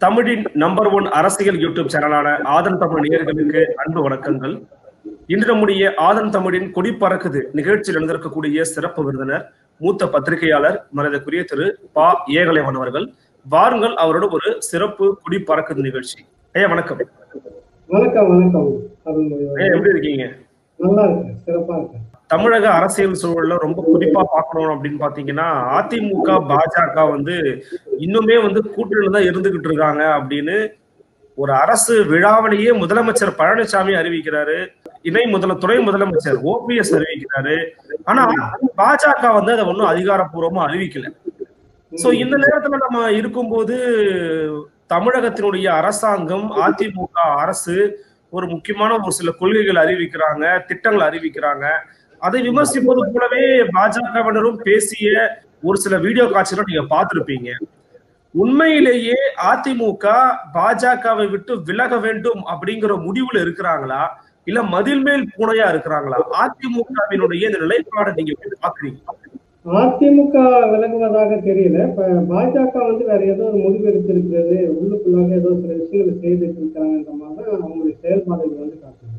தமிழின் number one அரசியல் YouTube சேனலான ஆதன் தமிழ் நேயர்களுக்கு அன்பு வணக்கங்கள் இன்று நம்முடைய ஆதன் தமிழின் கொடி பறக்குது நிகழ்ச்சியில் நடந்திருக்கக்கூடிய சிறப்பு விருந்தினர் மூத்த பத்திரிகையாளர் மரியாதைக்குரிய திரு பா ஏகலைவன் அவர்கள் வாருங்கள் அவரோட ஒரு சிறப்பு கொடி பறக்குது நிகழ்ச்சி ஐயா வணக்கம் வணக்கம் வணக்கம் அருள்மொழி ஐயா எப்படி இருக்கீங்க நல்லா இருக்கு சிறப்பா இருக்கு தமிழக அரசியல் சூழல்ல ரொம்ப குறிப்பா பார்க்கணும் அப்படின்னு பாத்தீங்கன்னா அதிமுக பாஜக வந்து இன்னுமே வந்து கூட்டணியில தான் இருந்துகிட்டு இருக்காங்க அப்படின்னு ஒரு அரசு விழாவிலேயே முதலமைச்சர் பழனிசாமி அறிவிக்கிறாரு இணை முதல துணை முதலமைச்சர் ஓபிஎஸ் அறிவிக்கிறாரு ஆனா பாஜக வந்து அதை ஒன்றும் அதிகாரப்பூர்வமா அறிவிக்கல சோ இந்த நேரத்துல நம்ம இருக்கும்போது தமிழகத்தினுடைய அரசாங்கம் அதிமுக அரசு ஒரு முக்கியமான ஒரு சில கொள்கைகள் அறிவிக்கிறாங்க திட்டங்கள் அறிவிக்கிறாங்க அதை விமர்சிப்பது போலவே பாஜகவினரும் பேசிய ஒரு சில வீடியோ காட்சிகளை நீங்க பார்த்திருப்பீங்க உண்மையிலேயே அதிமுக பாஜகவை விட்டு விலக வேண்டும் அப்படிங்கிற முடிவுல இருக்கிறாங்களா இல்ல மதில் மேல் பூனையா இருக்கிறாங்களா அதிமுகவினுடைய இந்த நிலைப்பாடை நீங்க எப்படி பாக்குறீங்க அதிமுக விலகுவதாக தெரியல இப்ப பாஜக வந்து வேற ஏதோ ஒரு முடிவு எடுத்திருக்கிறது உள்ளுக்குள்ளாக ஏதோ சில விஷயங்களை செய்துட்டு இருக்காங்கன்ற மாதிரி தான் அவங்களுடைய செயல்பாடுகள் வந்து காட்டுது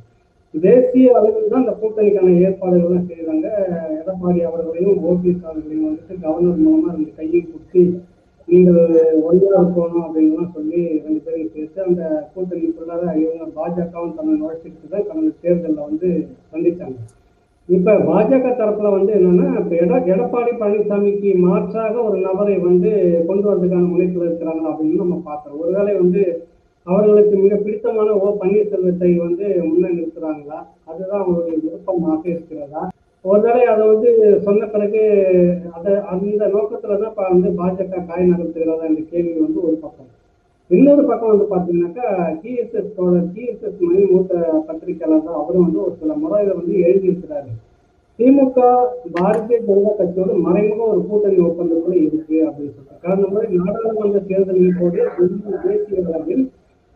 தேசிய அளவில் தான் அந்த கூட்டணிக்கான ஏற்பாடுகள் எல்லாம் செய்யறாங்க எடப்பாடி அவர்களையும் ஓபிஎஸ் அவர்களையும் வந்துட்டு கவர்னர் மூலமா ரெண்டு கையும் குத்தி நீங்கள் ஒன்றாக போகணும் அப்படின்லாம் சொல்லி ரெண்டு பேரையும் சேர்த்து அந்த கூட்டணிக்குள்ளார இவங்க பாஜகவும் தன்னை நுழைச்சிட்டு தான் கடந்த தேர்தலில் வந்து சந்திச்சாங்க இப்ப பாஜக தரப்புல வந்து என்னன்னா இப்ப எட எடப்பாடி பழனிசாமிக்கு மாற்றாக ஒரு நபரை வந்து கொண்டு வரதுக்கான முனைப்புல இருக்கிறாங்க அப்படின்னு நம்ம பார்க்கிறோம் ஒருவேளை வந்து அவர்களுக்கு மிக பிடித்தமான ஓ பன்னீர்செல்வத்தை வந்து முன்ன நிறுத்துறாங்களா அதுதான் அவங்களுடைய விருப்பமாக இருக்கிறதா ஒருவேளை அதை வந்து சொன்ன பிறகு அதை அந்த நோக்கத்துல தான் இப்ப வந்து பாஜக காய் நகர்த்துகிறதா என்ற கேள்வி வந்து ஒரு பக்கம் இன்னொரு பக்கம் வந்து பாத்தீங்கன்னாக்கா டிஎஸ்எஸ் தோழர் டிஎஸ்எஸ் மணி மூத்த பத்திரிகையாளர் தான் அவரும் வந்து ஒரு சில முறையில வந்து எழுதியிருக்கிறாரு திமுக பாரதிய ஜனதா கட்சியோட மறைமுக ஒரு கூட்டணி ஒப்பந்தத்துல இருக்கு அப்படின்னு சொல்றாங்க கடந்த முறை நாடாளுமன்ற தேர்தலின் போது தேசிய அளவில்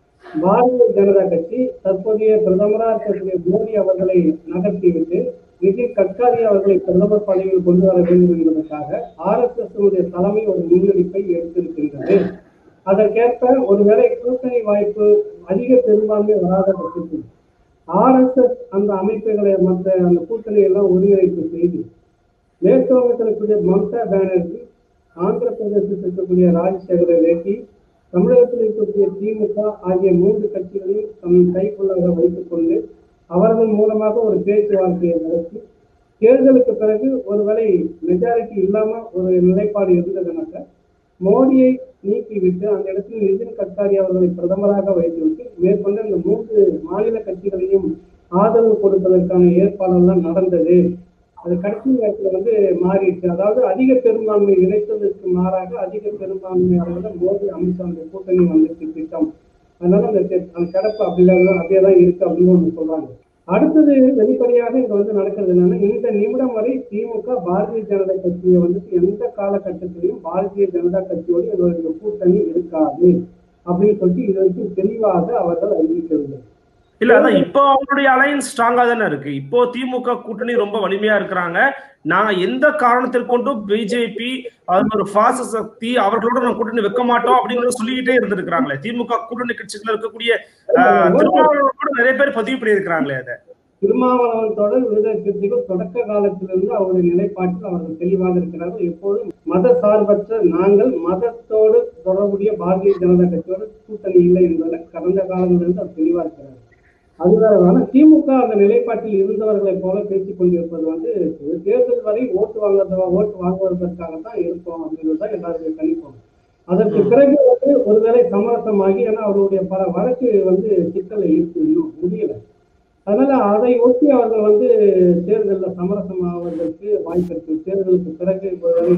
பாரதிய ஜனதா கட்சி தற்போதைய பிரதமராக இருக்கக்கூடிய மோடி அவர்களை நகர்த்திவிட்டு நிதின் கட்காரி அவர்களை பிரதமர் பதவியில் கொண்டு வர வேண்டும் என்பதற்காக ஆர் எஸ் எஸ் தலைமை ஒரு முன்னெடுப்பை எடுத்திருக்கின்றது அதற்கேற்ப ஒருவேளை கூட்டணி வாய்ப்பு அதிக பெரும்பான்மை வராத பட்சத்தில் ஆர்எஸ்எஸ் அந்த அமைப்புகளை மற்ற அந்த கூட்டணி எல்லாம் ஒருங்கிணைப்பு செய்து மேற்கு வங்கத்தில் இருக்கக்கூடிய மம்தா பானர்ஜி ஆந்திர பிரதேசத்தில் இருக்கக்கூடிய ராஜசேகர ரெட்டி தமிழகத்தில் இருக்கக்கூடிய திமுக ஆகிய மூன்று கட்சிகளையும் தம் கைக்குள்ளாக வைத்துக் கொண்டு அவர்கள் மூலமாக ஒரு பேச்சுவார்த்தையை நடத்தி தேர்தலுக்கு பிறகு ஒருவேளை மெஜாரிட்டி இல்லாம ஒரு நிலைப்பாடு இருந்ததுனாக்க மோடியை நீக்கிவிட்டு அந்த இடத்தில் நிதின் கட்காரி அவர்களை பிரதமராக வைத்துவிட்டு மேற்கொண்டு அந்த மூன்று மாநில கட்சிகளையும் ஆதரவு கொடுப்பதற்கான ஏற்பாடெல்லாம் நடந்தது அது கடைசி நேரத்தில் வந்து மாறிடுச்சு அதாவது அதிக பெரும்பான்மை இணைத்ததற்கு மாறாக அதிக பெரும்பான்மையாளர்கள் மோடி அமித்ஷா அந்த கூட்டணி வந்துச்சு திட்டம் அதனால அந்த அந்த கிடப்பு அப்படிதான் அப்படியே தான் இருக்கு அப்படின்னு ஒன்று சொல்றாங்க அடுத்தது வெளிப்படையாக இங்க வந்து நடக்கிறது என்னன்னா இந்த நிமிடம் வரை திமுக பாரதிய ஜனதா கட்சியை வந்துட்டு எந்த காலகட்டத்திலையும் பாரதிய ஜனதா கட்சியோடு இவர்களுடைய கூட்டணி இருக்காது அப்படின்னு சொல்லிட்டு இது வரைக்கும் தெளிவாக அவர்கள் அறிவிக்கவில்லை இல்ல அதான் இப்போ அவங்களுடைய அலையன்ஸ் ஸ்ட்ராங்கா தானே இருக்கு இப்போ திமுக கூட்டணி ரொம்ப வலிமையா இருக்கிறாங்க நாங்க எந்த காரணத்தில் கொண்டும் பிஜேபி அது ஒரு பாச சக்தி அவர்களோட நம்ம கூட்டணி வைக்க மாட்டோம் அப்படிங்கறத சொல்லிக்கிட்டே இருந்திருக்கிறாங்களே திமுக கூட்டணி கட்சிகள் இருக்கக்கூடிய திருமாவளவன் கூட நிறைய பேர் பதிவு பண்ணியிருக்கிறாங்களே அதை திருமாவளவன் தொடர் விடுதலை சிறுத்தைகள் தொடக்க காலத்திலிருந்து அவருடைய நிலைப்பாட்டில் அவர்கள் தெளிவாக இருக்கிறார்கள் எப்போதும் மத சார்பற்ற நாங்கள் மதத்தோடு தொடர்புடைய பாரதிய ஜனதா கட்சியோட கூட்டணி இல்லை என்பதில் கடந்த காலங்களிலிருந்து அவர் தெளிவாக இருக்கிறார் அதுதான் திமுக அந்த நிலைப்பாட்டில் இருந்தவர்களை போல பேசிக் கொண்டிருப்பது வந்து தேர்தல் வரை ஓட்டு வாங்குறது ஓட்டு வாங்குவதற்காக தான் இருக்கும் அப்படின்றது தான் எல்லாருடைய கணிப்போம் அதற்கு பிறகு வந்து ஒருவேளை சமரசமாகி ஏன்னா அவருடைய பல வழக்கு வந்து சிக்கலை இருக்கு இன்னும் முடியல அதனால அதை ஒட்டி அவர்கள் வந்து தேர்தலில் சமரசமாவதற்கு வாய்ப்பு இருக்கு தேர்தலுக்கு பிறகு ஒருவேளை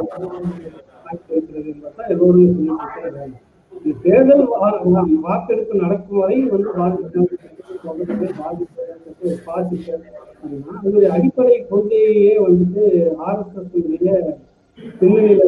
வாய்ப்பு இருக்கிறது என்பதுதான் எல்லோரும் சொல்லிட்டு தேர்தல் வாக்கெடுப்பு நடக்கும் வரை வந்து பாதிப்பு அதனுடைய அடிப்படை கொள்கையே வந்துட்டு ஆர்எஸ்எஸ் பின்னணியில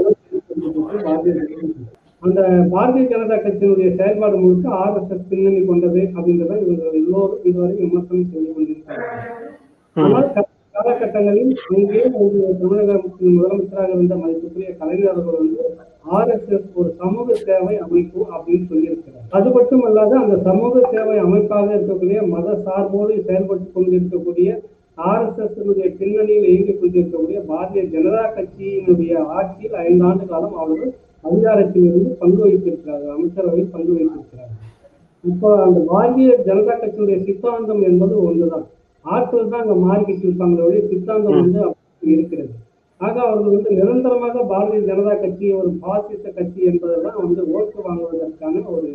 அந்த பாரதிய ஜனதா கட்சியினுடைய செயல்பாடு முழுக்க ஆர்எஸ்எஸ் பின்னணி கொண்டது அப்படின்றத இவர்கள் எல்லோரும் இதுவரை விமர்சனம் செய்து கொண்டிருக்கிறார்கள் ஆனால் காலகட்டங்களில் அங்கே ஒரு தமிழக முதலமைச்சராக இருந்த மதிப்புக்குரிய கலைஞர் அவர்கள் வந்து ஆர்எஸ்எஸ் ஒரு சமூக சேவை அமைப்பு அப்படின்னு சொல்லியிருக்கிறார் அது மட்டும் அல்லாத அந்த சமூக சேவை அமைப்பாக இருக்கக்கூடிய மத சார்போடு செயல்பட்டு கொண்டிருக்கக்கூடிய ஆர்எஸ்எஸ் பின்னணியில் இயங்கிக் கொண்டிருக்கக்கூடிய பாரதிய ஜனதா கட்சியினுடைய ஆட்சியில் ஐந்தாண்டு காலம் அவர்கள் அதிகாரத்தில் இருந்து பங்கு வைத்திருக்கிறார்கள் அமைச்சரவையில் பங்கு வைத்திருக்கிறார்கள் இப்போ அந்த பாரதிய ஜனதா கட்சியுடைய சித்தாந்தம் என்பது ஒன்றுதான் ஆட்கள் தான் அங்க மாறிக்கிட்டு இருப்பாங்களே சித்தாந்தம் வந்து அப்படி இருக்கிறது ஆக அவர்கள் வந்து நிரந்தரமாக பாரதிய ஜனதா கட்சி ஒரு பாசிச கட்சி என்பதெல்லாம் வந்து ஓட்டு வாங்குவதற்கான ஒரு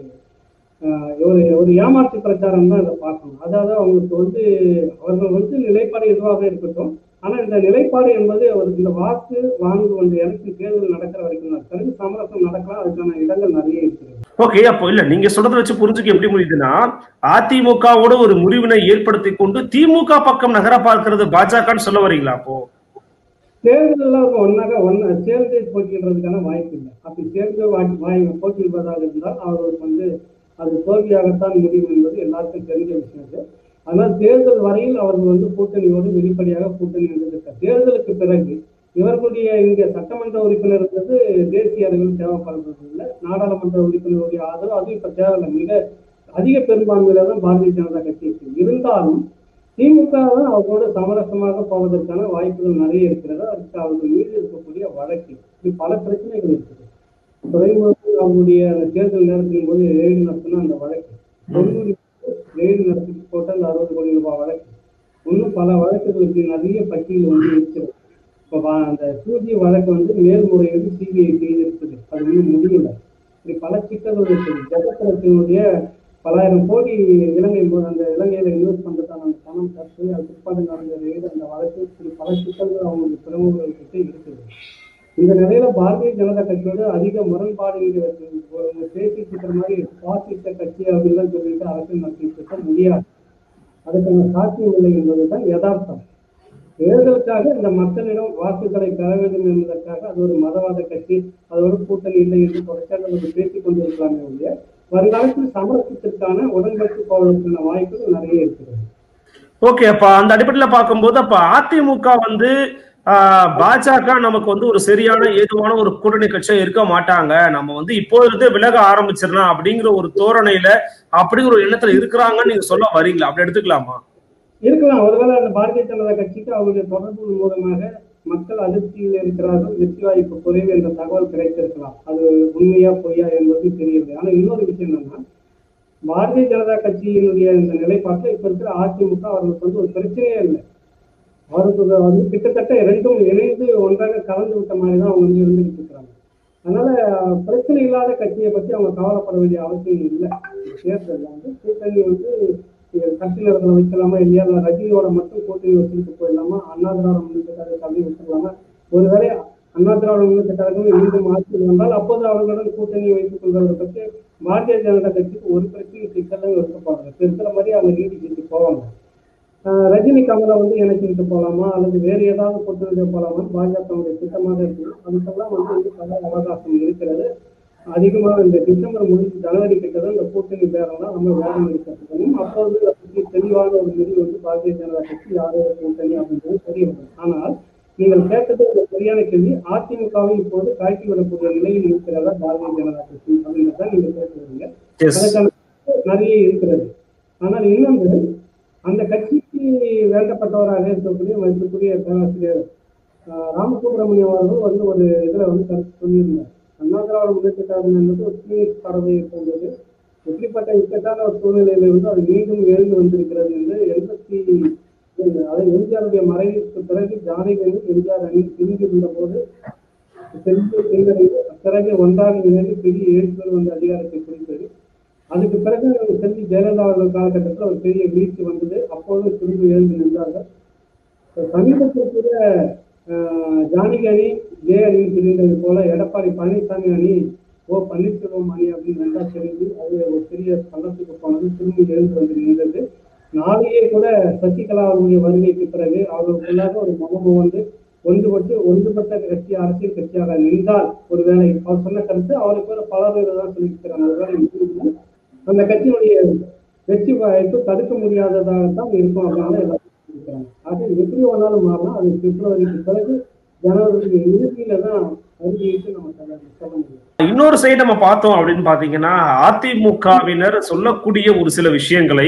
ஆஹ், ஒரு ஒரு ஏமாற்று பிரச்சாரம் தான் இதை பார்க்கணும் அதாவது அவங்களுக்கு வந்து அவர்கள் வந்து நிலைப்பாடு எதுவாக இருக்கட்டும் ஆனா இந்த நிலைப்பாடு என்பது அவருக்கு இந்த வாக்கு வாங்கு வந்து எனக்கு தேர்தல் நடக்கிற வரைக்கும் தான் பிறகு சமரசம் நடக்கலாம் அதுக்கான இடங்கள் நிறைய இருக்கிறது ஓகே அப்போ இல்ல நீங்க சொல்றத வச்சு புரிஞ்சுக்க எப்படி முடியுதுன்னா அதிமுகவோட ஒரு முறிவினை ஏற்படுத்தி கொண்டு திமுக பக்கம் நகர பார்க்கிறது பாஜகன்னு சொல்ல வரீங்களா அப்போ தேர்தலில் அவங்க ஒன்றாக ஒன்றா சேர்ந்து போட்டியிடுறதுக்கான வாய்ப்பு இல்லை அப்படி சேர்ந்து வாய் வாய் போட்டியிடுவதாக இருந்தால் அவர்களுக்கு வந்து அது தோல்வியாகத்தான் முடியும் என்பது எல்லாருக்கும் தெரிஞ்ச விஷயம் அது ஆனால் தேர்தல் வரையில் அவர்கள் வந்து கூட்டணியோடு வெளிப்படையாக கூட்டணி இருந்திருக்க தேர்தலுக்கு பிறகு இவர்களுடைய இங்கே சட்டமன்ற உறுப்பினர் இருந்தது தேசிய அளவில் தேவைப்படுறது இல்லை நாடாளுமன்ற உறுப்பினருடைய ஆதரவு அது இப்ப தேவையில்லை மிக அதிக பெரும்பான்மையில தான் பாரதிய ஜனதா கட்சி இருக்கு இருந்தாலும் திமுக தான் அவர்களோட சமரசமாக போவதற்கான வாய்ப்புகள் நிறைய இருக்கிறது அதுக்கு அவர்கள் மீது இருக்கக்கூடிய வழக்கு இப்படி பல பிரச்சனைகள் இருக்குது துறைமுகத்தில் அவங்களுடைய அந்த தேர்தல் நேரத்தின் போது ரெய்டு நடத்தின அந்த வழக்கு தொண்ணூறு ரெய்டு நடத்தி போட்ட அந்த அறுபது கோடி ரூபாய் வழக்கு இன்னும் பல வழக்குகளுக்கு நிறைய பட்டியல் வந்து இருக்கிறது இப்போ வா- அந்த சூஜி வழக்கு வந்து மேல்முறையீடு சிபிஐ செய்திருக்குது அது இன்னும் முடியல இப்படி பல சிக்கல்கள் இருக்குது ஜெகத்தினுடைய பலாயிரம் கோடி இலங்கை மு- அந்த இலங்கையில இன்வெஸ்ட் பண்றதுக்கான அந்த பணம் கட்டு அது பிற்பாடு நடந்த ரெய்டு அந்த வழக்கு இப்படி பல சிக்கல்கள் அவங்களுக்கு பிரமுகர்கள் கிட்ட இருக்குது இந்த நிலையில பாரதிய ஜனதா கட்சியோட அதிக முரண்பாடு பேசிட்டு இருக்கிற மாதிரி பாசிச கட்சி அப்படின்னு சொல்லிட்டு அரசியல் நடத்திட்டு இருக்க முடியாது அதுக்கான சாத்தியம் இல்லை என்பதுதான் யதார்த்தம் தேர்தலுக்காக இந்த மக்களிடம் வாக்குகளை பெற வேண்டும் என்பதற்காக அது ஒரு மதவாத கட்சி அதோட கூட்டணி இல்லை என்று தொடர்ச்சியாக பேசிக் கொண்டிருக்கலாமே ஒழிய வருங்காலத்தில் சமரசத்திற்கான உடன்பட்டு போவதற்கான வாய்ப்புகள் நிறைய இருக்கிறது ஓகே அப்ப அந்த அடிப்படையில பார்க்கும்போது அப்ப அதிமுக வந்து ஆஹ், பாஜக நமக்கு வந்து ஒரு சரியான ஏதுவான ஒரு கூட்டணி கட்சியா இருக்க மாட்டாங்க நம்ம வந்து இப்போது விலக ஆரம்பிச்சிடலாம் அப்படிங்கிற ஒரு தோரணையில அப்படிங்கிற ஒரு எண்ணத்துல இருக்கிறாங்கன்னு நீங்க சொல்ல வரீங்களா அப்படி எடுத்துக்கலாமா இருக்கலாம் ஒருவேளை அந்த பாரதிய ஜனதா கட்சிக்கு அவருடைய தொடர்பு மூலமாக மக்கள் அதிருப்தியில் இருக்கிறார்கள் வெற்றி வாய்ப்பு குறைவு என்ற தகவல் கிடைத்திருக்கலாம் அது உண்மையா பொய்யா என்பது தெரியவில்லை ஆனா இன்னொரு விஷயம் என்னன்னா பாரதிய ஜனதா கட்சியினுடைய இந்த நிலைப்பாட்டில் இப்ப இருக்கிற அதிமுக அவர்களுக்கு வந்து ஒரு பிரச்சனையே இல்லை அவருக்கு வந்து கிட்டத்தட்ட இரண்டும் இணைந்து ஒன்றாக கலந்து விட்ட மாதிரி தான் அவங்க வந்து இருந்துகிட்டு இருக்கிறாங்க அதனால பிரச்சனை இல்லாத கட்சியை பத்தி அவங்க கவலைப்பட வேண்டிய அவசியம் இல்லை தேர்தலில் வந்து கூட்டணி வந்து கட்சியினர்களை வைக்கலாமா இல்லையா இல்லை ரஜினியோட மட்டும் கூட்டணி வச்சுக்கிட்டு போயிடலாமா அண்ணா திராவிட முன்னேற்ற கழகத்தை அப்படியே விட்டுடலாமா ஒருவேளை அண்ணா திராவிட முன்னேற்ற கழகம் மீண்டும் ஆட்சி வந்தால் அப்போது அவர்களுடன் கூட்டணி வைத்துக் கொள்வதை பற்றி பாரதிய ஜனதா கட்சிக்கு ஒரு பிரச்சனை சிக்கலும் இருக்கப்படுறது இப்ப இருக்கிற மாதிரி அவங்க நீடிச்சுட்டு போவாங்க ஆஹ் ரஜினி கமலை வந்து இணைச்சிக்கிட்டு போகலாமா அல்லது வேறு ஏதாவது கூட்டணி போகலாமா பாஜகவுடைய திட்டமாக இருக்குது அதுக்கெல்லாம் வந்து இன்னும் பல அவகாசம் இருக்கிறது அதிகமாக இந்த டிசம்பர் முடிஞ்சு ஜனவரி கிட்ட தான் இந்த கூட்டணி பேரெல்லாம் நம்ம வேலை இருக்கிறதுக்கும் அப்போது இதை பற்றி தெளிவான ஒரு முடிவு வந்து பாரதிய ஜனதா கட்சி யாரோட கூட்டணி அப்படின்றது தெரிய வரும் ஆனால் நீங்கள் கேட்டது ஒரு சரியான கேள்வி அதிமுகவை இப்போது காய்ச்சி விடக்கூடிய நிலையில் இருக்கிறதா பாரதிய ஜனதா கட்சி அப்படின்றத நீங்க கேட்டுருவீங்க எஸ் அதுக்கான நிறைய இருக்கிறது ஆனால் இன்னொன்று அந்த கட்சிக்கு வேண்டப்பட்டவராக இருக்கக்கூடிய மதிப்புக்குரிய பேராசிரியர் ஆஹ், ராமசுப்ரமணியம் அவர்கள் வந்து ஒரு இதுல வந்து கருத்து சொல்லியிருந்தார் அண்ணா திராவிட முன்னேற்ற கழகம் என்பது ஒரு பீனிக்ஸ் பறவையை போன்றது எப்படிப்பட்ட இக்கட்டான ஒரு சூழ்நிலையில இருந்து அது மீண்டும் எழுந்து வந்திருக்கிறது என்று எண்பத்தி அதாவது எம்ஜிஆருடைய மறைவுக்கு பிறகு ஜானகி எம்ஜிஆர் அணி பிரிந்திருந்த போது பெரிய பின்னடைவு பிறகு ஒன்றாக இணைந்து பெரிய எழுச்சிகள் வந்து அதிகாரத்தை குறித்தது அதுக்கு பிறகு செல்வி ஜெயலலிதா அவர்கள் காலகட்டத்தில் ஒரு பெரிய வீழ்ச்சி வந்தது அப்போது திரும்பி எழுந்து நின்றார்கள் இப்ப சமீபத்தில் கூட ஆஹ், ஜானகி அணி ஜே அணி பிரிந்தது போல எடப்பாடி பழனிசாமி அணி ஓ பன்னீர்செல்வம் அணி அப்படின்னு நல்லா தெரிஞ்சு அது ஒரு பெரிய பள்ளத்துக்கு போனது திரும்பி எழுந்து வந்து நின்றது நாளையே கூட சசிகலா அவர்களுடைய வருகைக்கு பிறகு அவர்களுக்குள்ளாக ஒரு முகமும் வந்து ஒன்றுபட்டு ஒன்றுபட்ட கட்சி அரசியல் கட்சியாக நின்றால் ஒருவேளை அவர் சொன்ன கருத்து அவருக்கு கூட பல பேர் தான் சொல்லியிருக்கிறாங்க ஒருவேளை நின்றால் அந்த கட்சியினுடைய வெற்றி வாய்ப்பு தடுக்க முடியாததாகத்தான் இருக்கும் அப்படின்னு எல்லாரும் சொல்லியிருக்கிறாங்க ஆக எப்படி வேணாலும் மாறலாம் அது பிப்ரவரிக்கு பிறகு ஜனவரி இறுதியில தான் அறுதியிட்டு நம்ம சொல்ல சொல்ல முடியும் இன்னொரு சைடு நம்ம பார்த்தோம் அப்படின்னு பாத்தீங்கன்னா அதிமுகவினர் சொல்லக்கூடிய ஒரு சில விஷயங்களை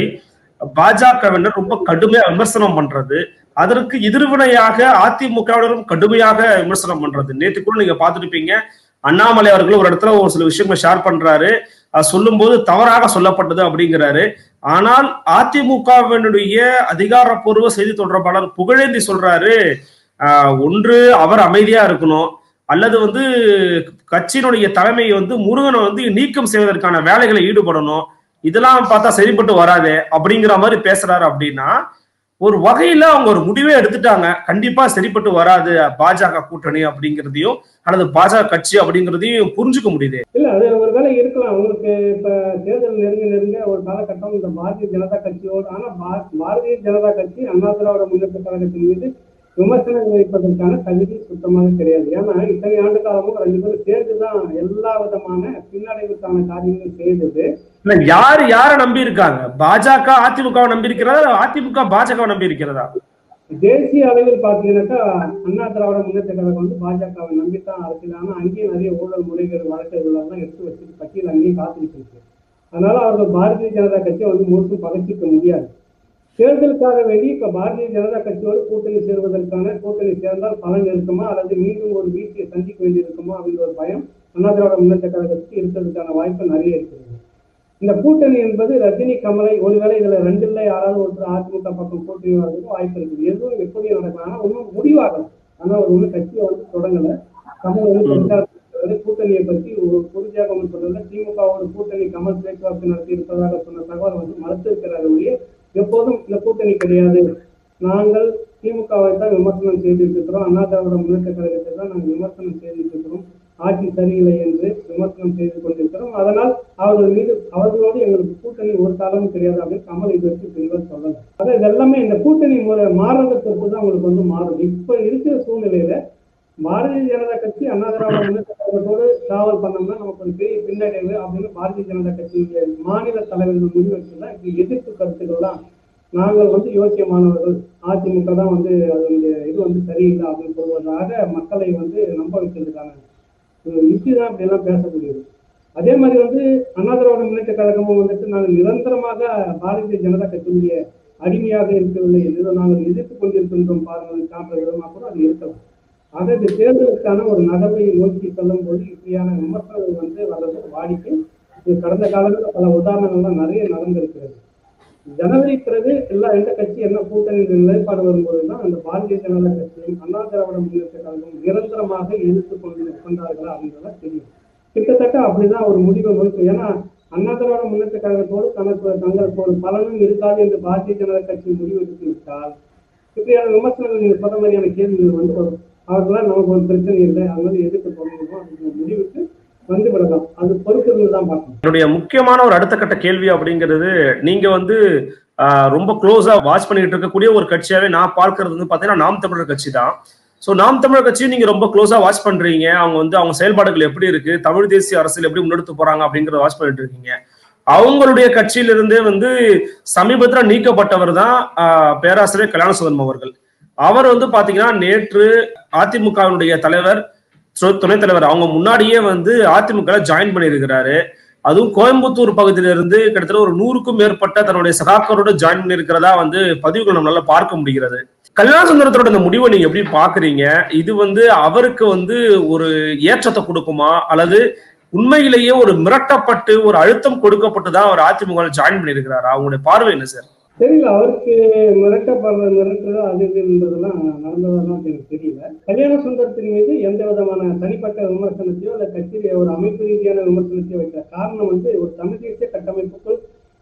பாஜகவினர் ரொம்ப கடுமையா விமர்சனம் பண்றது அதற்கு எதிர்வினையாக அதிமுகவினரும் கடுமையாக விமர்சனம் பண்றது நேற்று கூட நீங்க பார்த்துருப்பீங்க அண்ணாமலை அவர்கள் ஒரு இடத்துல ஒரு சில விஷயங்களை ஷேர் பண்றாரு அது சொல்லும்போது தவறாக சொல்லப்பட்டது அப்படிங்கிறாரு ஆனால் அதிமுகவினுடைய அதிகாரப்பூர்வ செய்தி தொடர்பாளர் புகழேந்தி சொல்றாரு ஆஹ், ஒன்று அவர் அமைதியா இருக்கணும் அல்லது வந்து கட்சியினுடைய தலைமையை வந்து முருகனை வந்து நீக்கம் செய்வதற்கான வேலைகளை ஈடுபடணும் இதெல்லாம் பார்த்தா சரிப்பட்டு வராதே அப்படிங்கிற மாதிரி பேசுறாரு அப்படின்னா ஒரு வகையில அவங்க ஒரு முடிவே எடுத்துட்டாங்க கண்டிப்பா சரிப்பட்டு வராது பாஜக கூட்டணி அப்படிங்கிறதையும் அல்லது பாஜக கட்சி அப்படிங்கிறதையும் புரிஞ்சுக்க முடியுது இல்ல அது ஒரு வேலை இருக்கலாம் உங்களுக்கு இப்ப தேர்தல் நெருங்க நெருங்க ஒரு காலகட்டம் இந்த பாரதிய ஜனதா கட்சியோடு ஆனா பா- பாரதிய ஜனதா கட்சி அண்ணா திராவிட முன்னேற்ற கழகத்தின் மீது விமர்சனம் வைப்பதற்கான தகுதி சுத்தமாக கிடையாது ஏன்னா இத்தனை ஆண்டு காலமும் ரெண்டு பேரும் சேர்ந்துதான் எல்லா விதமான பின்னடைவுக்கான காரியங்களும் செய்தது இல்ல யாரு யார நம்பி இருக்காங்க பாஜக அதிமுகவை நம்பி இருக்கிறதா அதிமுக பாஜகவை நம்பி இருக்கிறதா தேசிய அளவில் பாத்தீங்கன்னாக்கா அண்ணா திராவிட முன்னேற்ற கழகம் வந்து பாஜகவை நம்பித்தான் அரசியல் ஆனா அங்கேயும் நிறைய ஊழல் முறைகள் வழக்குகள் எல்லாம் எடுத்து வச்சுட்டு பட்டியல் அங்கேயும் காத்துக்கிட்டு இருக்கு அதனால அவர்கள் பாரதிய ஜனதா கட்சியை வந்து முழுசும் பகச்சிக்க முடியாது தேர்தலுக்காக வேண்டி இப்ப பாரதிய ஜனதா கட்சியோடு கூட்டணி சேர்வதற்கான கூட்டணி சேர்ந்தால் பலன் இருக்குமா அல்லது மீண்டும் ஒரு வீழ்ச்சியை சந்திக்க வேண்டியிருக்குமா அப்படின்ற ஒரு பயம் அண்ணா திராவிட முன்னேற்ற கழகத்துக்கு இருக்கிறதுக்கான வாய்ப்பு நிறைய இருக்கிறது இந்த கூட்டணி என்பது ரஜினி கமலை ஒருவேளை இதுல ரெண்டுல யாராவது ஒருத்தர் அதிமுக பக்கம் கூட்டணி வர்றதுக்கு வாய்ப்பு இருக்குது எதுவும் எப்படி நடக்கும் ஆனா ஒன்றும் முடிவாகல ஆனா ஒரு ஒண்ணு கட்சியை வந்து தொடங்கல கமல் வந்து பிரச்சாரத்தில் கூட்டணியை பற்றி ஒரு உறுதியாக ஒன்று சொல்லல திமுகவோட கூட்டணி கமல் பேச்சுவார்த்தை நடத்தி இருப்பதாக சொன்ன தகவல் வந்து மறுத்திருக்கிறார் ஒழிய எப்போதும் இந்த கூட்டணி கிடையாது நாங்கள் திமுகவை தான் விமர்சனம் செய்துட்டு இருக்கிறோம் அண்ணா திராவிட முன்னேற்ற கழகத்தை தான் நாங்கள் விமர்சனம் செய்துட்டு இருக்கிறோம் ஆட்சி சரியில்லை என்று விமர்சனம் செய்து கொண்டிருக்கிறோம் அதனால் அவர்கள் மீது அவர்களோடு எங்களுக்கு கூட்டணி ஒரு காலமும் கிடையாது அப்படின்னு கமல் இது வரைக்கும் தெளிவாக சொல்லல அதான் இது எல்லாமே இந்த கூட்டணி முறை மாறுறதை பொறுத்து தான் உங்களுக்கு வந்து மாறுது இப்ப இருக்கிற சூழ்நிலையில பாரதிய ஜனதா கட்சி அண்ணா திராவிட முன்னேற்ற கழகத்தோடு டிராவல் பண்ணோம்னா நமக்கு ஒரு பெரிய பின்னடைவு அப்படின்னு பாரதிய ஜனதா கட்சியுடைய மாநில தலைவர்கள் முடிவெடுத்துதான் இப்படி எதிர்ப்பு கருத்துக்கள்லாம் நாங்கள் வந்து யோக்கியமானவர்கள் அதிமுக தான் வந்து அதனுடைய இது வந்து சரியில்லை அப்படின்னு சொல்வதாக மக்களை வந்து நம்ப வைக்கிறதுக்கான ஒரு யுக்தி தான் இப்படி எல்லாம் பேசக்கூடியது அதே மாதிரி வந்து அண்ணா திராவிட முன்னேற்ற கழகமும் வந்துட்டு நாங்கள் நிரந்தரமாக பாரதிய ஜனதா கட்சியினுடைய அடிமையாக இருக்கவில்லை என்று நாங்கள் எதிர்த்து கொண்டிருக்கின்றோம் பாருங்கள் காட்டுற விதமாக கூட அது இருக்கலாம் ஆக இந்த தேர்தலுக்கான ஒரு நகர்வை நோக்கி செல்லும் போது இப்படியான விமர்சனங்கள் வந்து வர்றது வாடிக்கை இது கடந்த காலங்களில் பல உதாரணங்கள்லாம் நிறைய நடந்திருக்கிறது ஜனவரி பிறகு எல்லா எந்த கட்சி என்ன கூட்டணி நிலைப்பாடு வரும்போது தான் அந்த பாரதிய ஜனதா கட்சியும் அண்ணா திராவிட முன்னேற்ற கழகம் நிரந்தரமாக எதிர்த்து கொண்டு கொண்டார்களா அப்படின்றத தெரியும் கிட்டத்தட்ட அப்படிதான் ஒரு முடிவை நோக்கி ஏன்னா அண்ணா திராவிட முன்னேற்ற கழகத்தோடு தனக்கு தங்களுக்கு ஒரு பலனும் இருக்காது என்று பாரதிய ஜனதா கட்சி முடிவெடுத்து விட்டால் இப்படியான விமர்சனங்கள் நீங்க சொன்ன மாதிரியான கேள்விகள் வந்து வரும் அவர்களால் நமக்கு ஒரு பிரச்சனை இல்லை அதனால எதிர்த்து தொடங்கணும் அப்படிங்கிற முடிவுக்கு வந்து விடலாம் அது பொறுத்திருந்து தான் பார்க்கணும் என்னுடைய முக்கியமான ஒரு அடுத்த கட்ட கேள்வி அப்படிங்கிறது நீங்க வந்து ஆஹ், ரொம்ப க்ளோஸா வாட்ச் பண்ணிட்டு இருக்கக்கூடிய ஒரு கட்சியாவே நான் பார்க்கிறது வந்து பாத்தீங்கன்னா நாம் தமிழர் கட்சி தான் ஸோ நாம் தமிழர் கட்சியும் நீங்க ரொம்ப க்ளோஸா வாட்ச் பண்றீங்க அவங்க வந்து அவங்க செயல்பாடுகள் எப்படி இருக்கு தமிழ் தேசிய அரசியல் எப்படி முன்னெடுத்து போறாங்க அப்படிங்கறத வாட்ச் பண்ணிட்டு இருக்கீங்க அவங்களுடைய கட்சியிலிருந்தே வந்து சமீபத்துல நீக்கப்பட்டவர் தான் ஆஹ், பேராசிரியர் கல்யாணசுந்தரம் அவர்கள் அவர் வந்து பாத்தீங்கன்னா நேற்று அதிமுகவினுடைய தலைவர் து- துணைத் தலைவர் அவங்க முன்னாடியே வந்து அதிமுக ஜாயின் பண்ணியிருக்கிறாரு அதுவும் கோயம்புத்தூர் பகுதியில இருந்து கிட்டத்தட்ட ஒரு நூறுக்கும் மேற்பட்ட தன்னுடைய சகாக்களோட ஜாயின் பண்ணியிருக்கிறதா வந்து பதிவுகள் நம்மளால பார்க்க முடிகிறது கல்யாண சுந்தரத்தோட இந்த முடிவை நீங்க எப்படி பாக்குறீங்க இது வந்து அவருக்கு வந்து ஒரு ஏற்றத்தை கொடுக்குமா அல்லது உண்மையிலேயே ஒரு மிரட்டப்பட்டு ஒரு அழுத்தம் கொடுக்கப்பட்டு தான் அவர் அதிமுக ஜாயின் பண்ணியிருக்கிறாரா அவங்களுடைய பார்வை என்ன சார் தெரியல அவருக்கு மிரட்டப்படுற மிரட்டுறது அது இதுன்றதெல்லாம் நடந்ததெல்லாம் எனக்கு தெரியல கல்யாண சுந்தரத்தின் மீது எந்த விதமான தனிப்பட்ட விமர்சனத்தையோ இல்ல கட்சியில ஒரு அமைப்பு ரீதியான விமர்சனத்தையோ வைக்கிற காரணம் வந்து ஒரு தமிழ் தேசிய கட்டமைப்புக்குள்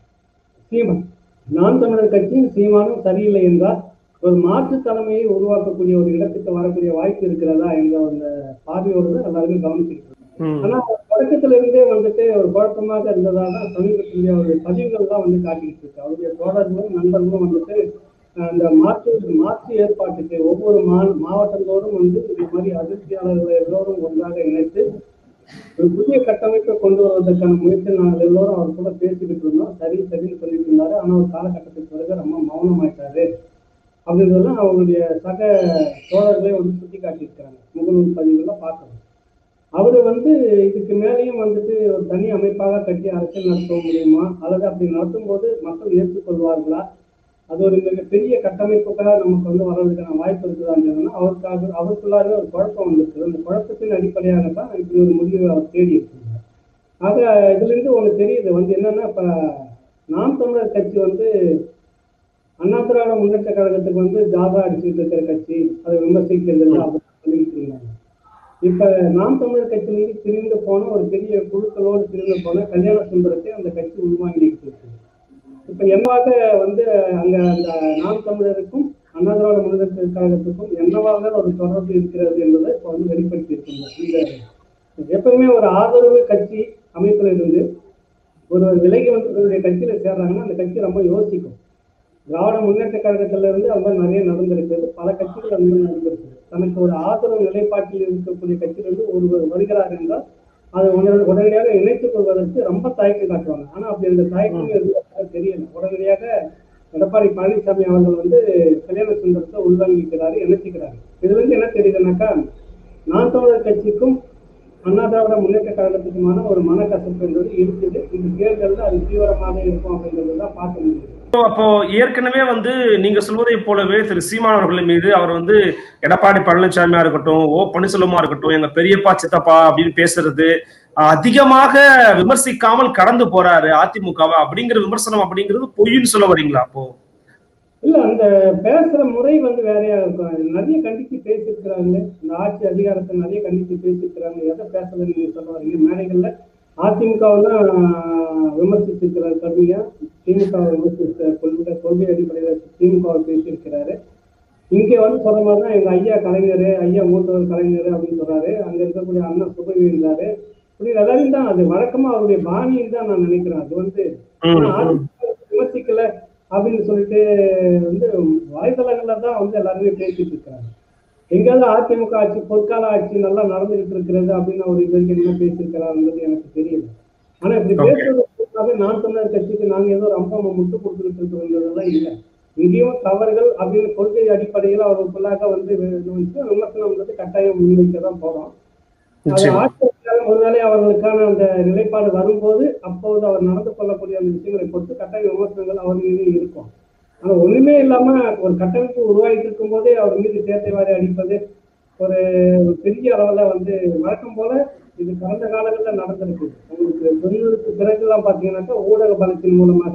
சீமான் நான் தமிழர் கட்சியும் சீமானும் சரியில்லை என்றால் ஒரு மாற்று தலைமையை உருவாக்கக்கூடிய ஒரு இடத்துக்கு வரக்கூடிய வாய்ப்பு இருக்கிறதா என்ற அந்த பார்வையோடு தான் எல்லாருமே கவனிச்சிருக்கோம் ம். ஆனா தொடக்கத்துல இருந்தே வந்துட்டு ஒரு குழப்பமாக இருந்ததால சமீபத்திய ஒரு பதிவுகள் தான் வந்து காட்டிட்டு இருக்கு அவருடைய தோழர்களும் நண்பர்களும் வந்துட்டு அஹ், அந்த மாற்று மாற்று ஏற்பாட்டுக்கு ஒவ்வொரு மா மாவட்டந்தோறும் வந்து இந்த மாதிரி அதிர்ச்சியாளர்களை எல்லோரும் ஒன்றாக இணைத்து ஒரு புதிய கட்டமைப்பை கொண்டு வருவதற்கான முயற்சி நாங்கள் எல்லோரும் அவர் கூட பேசிக்கிட்டு இருந்தோம் சரி சரின்னு சொல்லிட்டு இருந்தாரு ஆனா ஒரு காலகட்டத்துக்கு பிறகு ரொம்ப மௌனமாயிட்டாரு அப்படின்றதெல்லாம் அவங்களுடைய சக தோழர்களே வந்து சுட்டி காட்டியிருக்கிறாங்க முகநூல் பதிவுகள்லாம் பார்க்கணும் அவர் வந்து இதுக்கு மேலேயும் வந்துட்டு ஒரு தனி அமைப்பாக கட்டி அரசியல் நடத்த முடியுமா அல்லது அப்படி நடத்தும் போது மக்கள் ஏற்றுக்கொள்வார்களா அது ஒரு மிகப்பெரிய கட்டமைப்புக்காக நமக்கு வந்து வர்றதுக்கான வாய்ப்பு இருக்குதான்னு அவருக்காக அவருக்குள்ளாவே ஒரு குழப்பம் வந்திருக்கு அந்த குழப்பத்தின் அடிப்படையாக தான் இப்படி ஒரு முடிவை அவர் தேடி இருக்காங்க ஆக இதுல இருந்து உங்களுக்கு தெரியுது வந்து என்னன்னா இப்ப நாம் தமிழர் கட்சி வந்து அண்ணா திராவிட முன்னேற்ற கழகத்துக்கு வந்து ஜாதா அடிச்சுட்டு இருக்கிற கட்சி அதை விமர்சிக்கிறது அப்படி சொல்லிட்டு இருந்தாங்க இப்ப நாம் தமிழர் கட்சியிலிருந்து பிரிந்து போன ஒரு பெரிய குழுக்களோடு பிரிந்து போன கல்யாண சுந்தரத்தை அந்த கட்சி உள்வாங்கிட்டு இருக்கு இப்ப என்னவாக வந்து அங்க அந்த நாம் தமிழருக்கும் அண்ணா திராவிட முன்னேற்ற கழகத்துக்கும் என்னவாக ஒரு தொடர்பு இருக்கிறது என்பதை இப்ப வந்து வெளிப்படுத்தி இருக்கின்றனர் இந்த எப்பவுமே ஒரு ஆதரவு கட்சி அமைப்புல இருந்து ஒரு விலகி வந்து தன்னுடைய கட்சியில சேர்றாங்கன்னா அந்த கட்சி ரொம்ப யோசிக்கும் திராவிட முன்னேற்ற கழகத்துல இருந்து அது மாதிரி நிறைய நடந்திருக்கிறது பல கட்சிகள் அந்த மாதிரி நடந்திருக்குது தனக்கு ஒரு ஆதரவு நிலைப்பாட்டில் இருக்கக்கூடிய கட்சியிலிருந்து ஒருவர் வருகிறார் என்றால் அதை உடனே- உடனடியாக இணைத்துக் கொள்வதற்கு ரொம்ப தயக்கம் காட்டுவாங்க ஆனா அப்படி அந்த தயக்கம் இருந்ததாக தெரியல உடனடியாக எடப்பாடி பழனிசாமி அவர்கள் வந்து கல்யாண சுந்தரத்தை உள்வாங்கிக்கிறாரு இணைச்சிக்கிறாரு இதுல இருந்து என்ன தெரியுதுன்னாக்கா நான் தமிழர் கட்சிக்கும் அண்ணா திராவிட முன்னேற்ற கழகத்துக்குமான ஒரு மனக்கசப்பு என்பது இருக்குது இந்த தேர்தலில் அது தீவிரமாக இருக்கும் அப்படிங்கிறது தான் பார்க்க முடியுது அப்போ ஏற்கனவே வந்து நீங்க சொல்வதை போலவே திரு சீமான் அவர்கள் மீது அவர் வந்து எடப்பாடி பழனிசாமியா இருக்கட்டும் ஓ பன்னீர்செல்வமா இருக்கட்டும் எங்க பெரியப்பா சித்தப்பா அப்படின்னு பேசுறது அஹ், அதிகமாக விமர்சிக்காமல் கடந்து போறாரு அதிமுகவை அப்படிங்கிற விமர்சனம் அப்படிங்கிறது பொய்ன்னு சொல்ல வரீங்களா அப்போ இல்ல அந்த பேசுற முறை வந்து வேறையா இருக்கும் நிறைய கண்டிச்சு பேசியிருக்கிறாங்க இந்த ஆட்சி அதிகாரத்தை நிறைய கண்டிச்சு பேசியிருக்கிறாங்க எதை பேசுறதுன்னு நீங்க சொல்ல வரீங்க மேடைகள்ல அதிமுகவை தான் விமர்சிச்சிருக்கிறார் கடுமையா திமுக விமர்சித்த கொள்கை கொள்கை அடிப்படையில் திமுக பேசியிருக்கிறாரு இங்க வந்து சொல்ற மாதிரி தான் எங்க ஐயா கலைஞர் ஐயா மூத்தவர் கலைஞர் அப்படின்னு சொல்றாரு அங்க இருக்கக்கூடிய அண்ணன் சுபவி இருந்தாரு இப்படி எல்லாரும் தான் அது வழக்கமா அவருடைய பாணின்னு தான் நான் நினைக்கிறேன் அது வந்து ம், ஆனா, ம். அதிமுக விமர்சிக்கல அப்படின்னு சொல்லிட்டு வந்து வலைதளங்கள்ல தான் வந்து எல்லாருமே பேசிட்டு இருக்காங்க எங்கேயாவது அதிமுக ஆட்சி பொற்கால ஆட்சி நல்லா நடந்துகிட்டு இருக்கிறது அப்படின்னு அவர் இது வரைக்கும் என்ன பேசியிருக்கிறாருன்றது எனக்கு தெரியல ஆனா இப்படி Okay. பேசுறதுக்காக நான் தமிழர் கட்சிக்கு நாங்க ஏதோ ரொம்ப முட்டு கொடுத்துட்டு இருக்கிறதுலாம் இல்லை இங்கேயும் தவறுகள் அப்படின்னு கொள்கை அடிப்படையில் அவர்களுக்குள்ளாக வந்து வந்து விமர்சனம் வந்து கட்டாயம் முன்வைக்க தான் போறோம் அது நிச்சயமா. ஆட்சியாளர் ஒருவேளை அவர்களுக்கான அந்த நிலைப்பாடு வரும்போது அப்போது அவர் நடந்து கொள்ளக்கூடிய அந்த விஷயங்களை பொறுத்து கட்டாய விமர்சனங்கள் அவர் மீது இருக்கும் ஆனா ஒண்ணுமே இல்லாம ஒரு கட்டமைப்பு உருவாகிட்டு இருக்கும் போதே அவர் மீது சேத்தை வாரி அடிப்பது ஒரு ஒரு பெரிய அளவுல வந்து வழக்கம் போல இது கடந்த காலங்களில் நடந்திருக்கு உங்களுக்கு தொண்ணூறுக்கு பிறகுலாம் பாத்தீங்கன்னாக்கா ஊடக பலத்தின் மூலமாக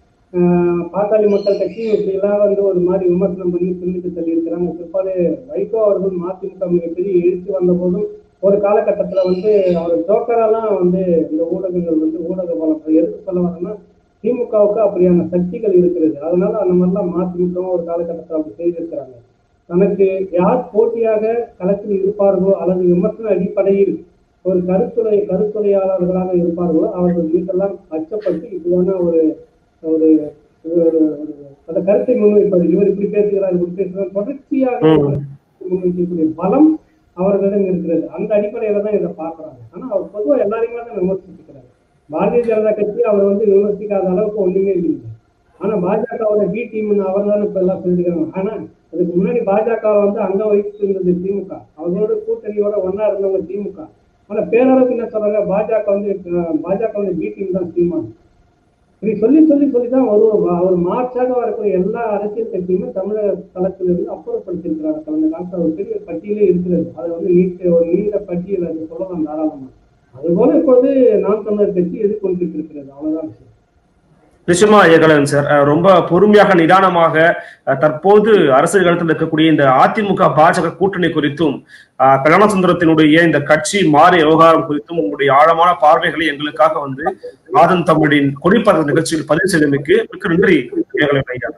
ஆஹ், பாட்டாளி மக்கள் கட்சியும் இப்படிலாம் வந்து ஒரு மாதிரி விமர்சனம் பண்ணி பின்னுக்கு தள்ளி இருக்கிறாங்க பிற்பாடு வைகோ அவர்கள் மதிமுக மிகப்பெரிய எழுச்சி வந்த போதும் ஒரு காலகட்டத்துல வந்து அவர் ஜோக்கரெல்லாம் வந்து இந்த ஊடகங்கள் வந்து ஊடக பலம் எடுத்து சொல்ல வரேன்னா திமுகவுக்கு அப்படியான சக்திகள் இருக்கிறது அதனால அந்த மாதிரிலாம் மதிமுகவும் ஒரு காலகட்டத்தில் அப்படி செய்திருக்கிறாங்க தனக்கு யார் போட்டியாக களத்தில் இருப்பார்களோ அல்லது விமர்சன அடிப்படையில் ஒரு கருத்துரை கருத்துரையாளர்களாக இருப்பார்களோ அவர்கள் மீதெல்லாம் அச்சப்பட்டு இப்படியான ஒரு ஒரு ஒரு- ஒரு- அந்த கருத்தை முன்வைப்பது இவர் இப்படி பேசுகிறார் இப்படி பேசுகிறார் தொடர்ச்சியாக ம். முன்வைக்கக்கூடிய பலம் அவர்களிடம் இருக்கிறது அந்த அடிப்படையில தான் இதை பார்க்கறாங்க ஆனா அவர் பொதுவா எல்லாரையுமே தான் விமர்சிக்கிறார் பாரதிய ஜனதா கட்சி அவர் வந்து விமர்சிக்காத அளவுக்கு ஒண்ணுமே இல்லை ஆனா பாஜகவோட பி டீம்னு அவர் தான் இப்ப எல்லாம் சொல்லிருக்காங்க ஆனா அதுக்கு முன்னாடி பாஜக வந்து அங்க வைத்து இருந்தது திமுக அவங்களோட கூட்டணியோட ஒண்ணா இருந்தவங்க திமுக ஆனா பேரளவுக்கு என்ன சொல்றாங்க பாஜக வந்து அஹ், பாஜக வந்து பி டீம் தான் சீமான் இப்படி சொல்லி சொல்லி சொல்லி தான் ஒரு ஒரு மார்ச்சாக வரக்கூடிய எல்லா அரசியல் கட்சியுமே தமிழக தளத்திலிருந்து அப்புறப்படுத்தியிருக்கிறாங்க கடந்த காலத்தில் ஒரு பெரிய பட்டியலே இருக்கிறது அதை வந்து நீட்ட ஒரு நீண்ட பட்டியல் அது சொல்லலாம் தாராளமா அதுபோல இப்போது நாம் தமிழர் கட்சி எதிர்கொண்டிட்டு இருக்கிறது அவ்வளவுதான் விஷயம் நிச்சயமா ஏகலன் சார் அஹ் ரொம்ப பொறுமையாக நிதானமாக அஹ் தற்போது அரசியல் களத்தில் இருக்கக்கூடிய இந்த அதிமுக பாஜக கூட்டணி குறித்தும் அஹ் கல்யாணசுந்தரத்தினுடைய இந்த கட்சி மாறிய விவகாரம் குறித்தும் உங்களுடைய ஆழமான பார்வைகளை எங்களுக்காக வந்து ஆதன் தமிழின் கொடிப்பறந்த நிகழ்ச்சியில் பதிவு செய்தமைக்கு மிக்க நன்றி ஏகலன் ஐயா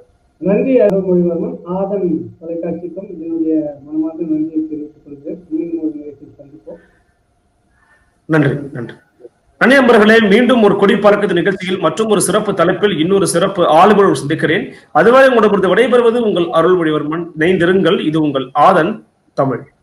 நன்றி அருள்மொழிவர்மன் ஆதன் தொலைக்காட்சிக்கும் என்னுடைய மனமார்ந்த நன்றியை தெரிவித்துக் கொள்கிறேன் மீண்டும் ஒரு நிகழ்ச்சியில் சந்திப்போம் நன்றி நன்றி நன்றி நண்பர்களே மீண்டும் ஒரு கொடி பறக்குது நிகழ்ச்சியில் மற்றும் ஒரு சிறப்பு தலைப்பில் இன்னொரு சிறப்பு ஆளுமையோடு சந்திக்கிறேன் அதுவரை உங்களிடமிருந்து விடைபெறுவது உங்கள் அருள்மொழிவர்மன் இணைந்திருங்கள் இது உங்கள் ஆதன் தமிழ்